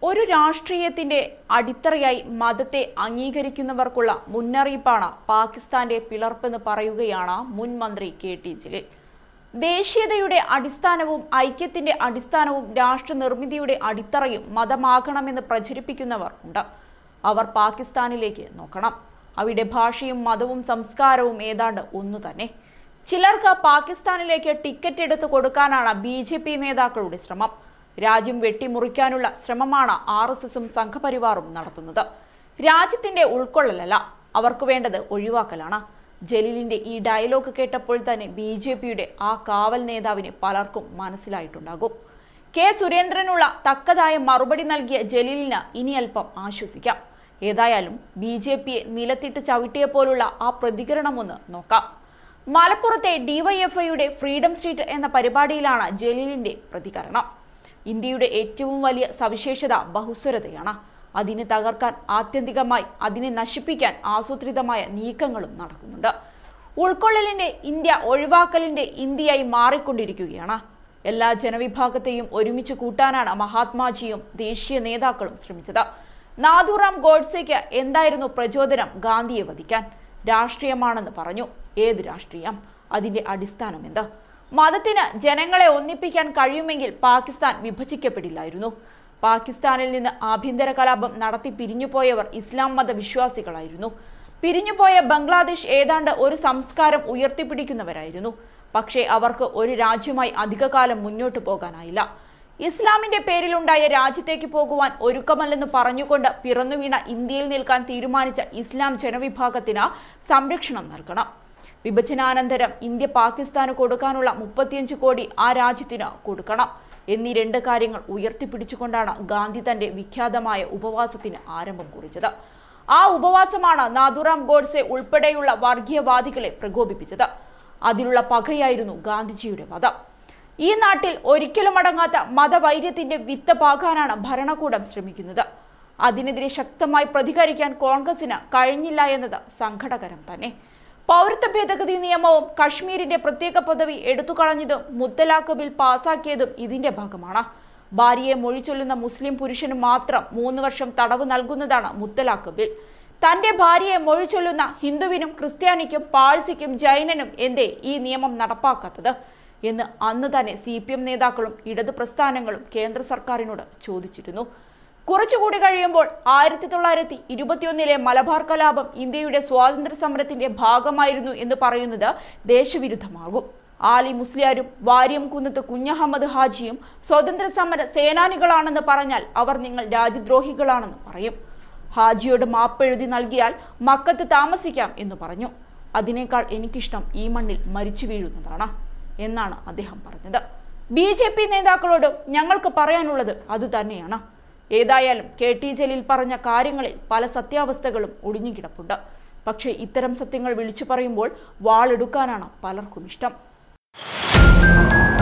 ഒരു രാഷ്ട്രീയത്തിന്റെ അടിത്തറയായി മതത്തെ അംഗീകരിക്കുന്നവർക്കുള്ള മുന്നറിയിപ്പാണ് പാകിസ്ഥാന്റെ പിളർപ്പെന്ന് പറയുകയാണ് മുൻ മന്ത്രി കെ ടി ജലീൽ ദേശീയതയുടെ അടിസ്ഥാനവും ഐക്യത്തിന്റെ അടിസ്ഥാനവും രാഷ്ട്ര നിർമ്മിതിയുടെ അടിത്തറയും മതമാകണമെന്ന് പ്രചരിപ്പിക്കുന്നവർ ഉണ്ട് അവർ പാകിസ്ഥാനിലേക്ക് നോക്കണം അവിടെ ഭാഷയും മതവും സംസ്കാരവും ഏതാണ്ട് ഒന്നു തന്നെ ചിലർക്ക് പാകിസ്ഥാനിലേക്ക് ടിക്കറ്റ് എടുത്തു കൊടുക്കാനാണ് ബി ജെ പി നേതാക്കളുടെ ശ്രമം രാജ്യം വെട്ടിമുറിക്കാനുള്ള ശ്രമമാണ് ആർ എസ് എസും സംഘപരിവാറും നടത്തുന്നത് രാജ്യത്തിന്റെ ഉൾക്കൊള്ളലല്ല അവർക്ക് വേണ്ടത് ഒഴിവാക്കലാണ് ജലീലിന്റെ ഈ ഡയലോഗ് കേട്ടപ്പോൾ തന്നെ ബി ജെ പിയുടെ ആ കാവൽ നേതാവിന് പലർക്കും മനസ്സിലായിട്ടുണ്ടാകും കെ സുരേന്ദ്രനുള്ള തക്കതായ മറുപടി നൽകിയ ജലീലിന് ഇനി അല്പം ആശ്വസിക്കാം ഏതായാലും ബി ജെ പിയെ നിലത്തിട്ട് ചവിട്ടിയ പോലുള്ള ആ പ്രതികരണമൊന്ന് നോക്കാം മലപ്പുറത്തെ ഡിവൈഎഫ്ഐയുടെ ഫ്രീഡം സ്ട്രീറ്റ് എന്ന പരിപാടിയിലാണ് ജലീലിന്റെ പ്രതികരണം ഇന്ത്യയുടെ ഏറ്റവും വലിയ സവിശേഷത ബഹുസ്വരതയാണ് അതിനെ തകർക്കാൻ ആത്യന്തികമായി അതിനെ നശിപ്പിക്കാൻ ആസൂത്രിതമായ നീക്കങ്ങളും നടക്കുന്നുണ്ട് ഉൾക്കൊള്ളലിന്റെ ഇന്ത്യ ഒഴിവാക്കലിന്റെ ഇന്ത്യയായി മാറിക്കൊണ്ടിരിക്കുകയാണ് എല്ലാ ജനവിഭാഗത്തെയും ഒരുമിച്ച് കൂട്ടാനാണ് മഹാത്മാജിയും ദേശീയ നേതാക്കളും ശ്രമിച്ചത് നാഥുറാം ഗോഡ്സെക്ക് എന്തായിരുന്നു പ്രചോദനം ഗാന്ധിയെ വധിക്കാൻ രാഷ്ട്രീയമാണെന്ന് പറഞ്ഞു ഏത് രാഷ്ട്രീയം അതിന്റെ അടിസ്ഥാനം എന്ത് മതത്തിന് ജനങ്ങളെ ഒന്നിപ്പിക്കാൻ കഴിയുമെങ്കിൽ പാകിസ്ഥാൻ വിഭജിക്കപ്പെടില്ലായിരുന്നു പാകിസ്ഥാനിൽ നിന്ന് ആഭ്യന്തര കലാപം നടത്തി പിരിഞ്ഞുപോയവർ ഇസ്ലാം മത വിശ്വാസികളായിരുന്നു പിരിഞ്ഞുപോയ ബംഗ്ലാദേശ് ഏതാണ്ട് ഒരു സംസ്കാരം ഉയർത്തിപ്പിടിക്കുന്നവരായിരുന്നു പക്ഷേ അവർക്ക് ഒരു രാജ്യമായി അധികകാലം മുന്നോട്ട് പോകാനായില്ല ഇസ്ലാമിന്റെ പേരിലുണ്ടായ രാജ്യത്തേക്ക് പോകുവാൻ ഒരുക്കമല്ലെന്ന് പറഞ്ഞുകൊണ്ട് പിറന്നുവീണ ഇന്ത്യയിൽ നിൽക്കാൻ തീരുമാനിച്ച ഇസ്ലാം ജനവിഭാഗത്തിന് സംരക്ഷണം നൽകണം വിഭജനാനന്തരം ഇന്ത്യ പാകിസ്ഥാന് കൊടുക്കാനുള്ള മുപ്പത്തിയഞ്ച് കോടി ആ രാജ്യത്തിന് കൊടുക്കണം എന്നീ രണ്ട് കാര്യങ്ങൾ ഉയർത്തിപ്പിടിച്ചുകൊണ്ടാണ് ഗാന്ധി തന്റെ വിഖ്യാതമായ ഉപവാസത്തിന് ആരംഭം കുറിച്ചത് ആ ഉപവാസമാണ് നാഥുറാം ഗോഡ്സെ ഉൾപ്പെടെയുള്ള വർഗീയവാദികളെ പ്രകോപിപ്പിച്ചത് അതിലുള്ള പകയായിരുന്നു ഗാന്ധിജിയുടെ വധം ഈ നാട്ടിൽ ഒരിക്കലും അടങ്ങാത്ത മതവൈര്യത്തിന്റെ വിത്ത് പാകാനാണ് ഭരണകൂടം ശ്രമിക്കുന്നത് അതിനെതിരെ ശക്തമായി പ്രതികരിക്കാൻ കോൺഗ്രസിന് കഴിഞ്ഞില്ല എന്നത് സങ്കടകരം തന്നെ പൗരത്വ ഭേദഗതി നിയമവും കശ്മീരിന്റെ പ്രത്യേക പദവി എടുത്തുകളഞ്ഞതും മുത്തലാഖ് ബിൽ പാസാക്കിയതും ഇതിന്റെ ഭാഗമാണ് ഭാര്യയെ മൊഴി ചൊല്ലുന്ന മുസ്ലിം പുരുഷന് മാത്രം മൂന്ന് വർഷം തടവ് നൽകുന്നതാണ് മുത്തലാഖ് ബിൽ തന്റെ ഭാര്യയെ മൊഴി ചൊല്ലുന്ന ഹിന്ദുവിനും ക്രിസ്ത്യാനിക്കും പാഴ്സിക്കും ജൈനനും എന്തേ ഈ നിയമം നടപ്പാക്കാത്തത് എന്ന് അന്ന് തന്നെ സി പി എം നേതാക്കളും ഇടതു പ്രസ്ഥാനങ്ങളും കേന്ദ്ര സർക്കാരിനോട് ചോദിച്ചിരുന്നു കുറച്ചുകൂടി കഴിയുമ്പോൾ ആയിരത്തി തൊള്ളായിരത്തി ഇരുപത്തിയൊന്നിലെ മലബാർ കലാപം ഇന്ത്യയുടെ സ്വാതന്ത്ര്യ സമരത്തിന്റെ ഭാഗമായിരുന്നു എന്ന് പറയുന്നത് ദേശവിരുദ്ധമാകും ആലി മുസ്ലിയാരും വാര്യം കുന്നത്ത് കുഞ്ഞഹമ്മദ് ഹാജിയും സ്വാതന്ത്ര്യ സമര സേനാനികളാണെന്ന് പറഞ്ഞാൽ അവർ നിങ്ങൾ രാജ്യദ്രോഹികളാണെന്ന് പറയും ഹാജിയോട് മാപ്പെഴുതി നൽകിയാൽ മക്കത്ത് താമസിക്കാം എന്ന് പറഞ്ഞു അതിനേക്കാൾ എനിക്കിഷ്ടം ഈ മണ്ണിൽ മരിച്ചു വീഴുന്നതാണ് എന്നാണ് അദ്ദേഹം പറഞ്ഞത് ബി ജെ പി നേതാക്കളോടും ഞങ്ങൾക്ക് പറയാനുള്ളത് അതുതന്നെയാണ് ഏതായാലും കെ ടി ജലീൽ പറഞ്ഞ കാര്യങ്ങളിൽ പല സത്യാവസ്ഥകളും ഒടിഞ്ഞുകിടപ്പുണ്ട് പക്ഷേ ഇത്തരം സത്യങ്ങൾ വിളിച്ചു പറയുമ്പോൾ വാളെടുക്കാനാണ് പലർക്കും ഇഷ്ടം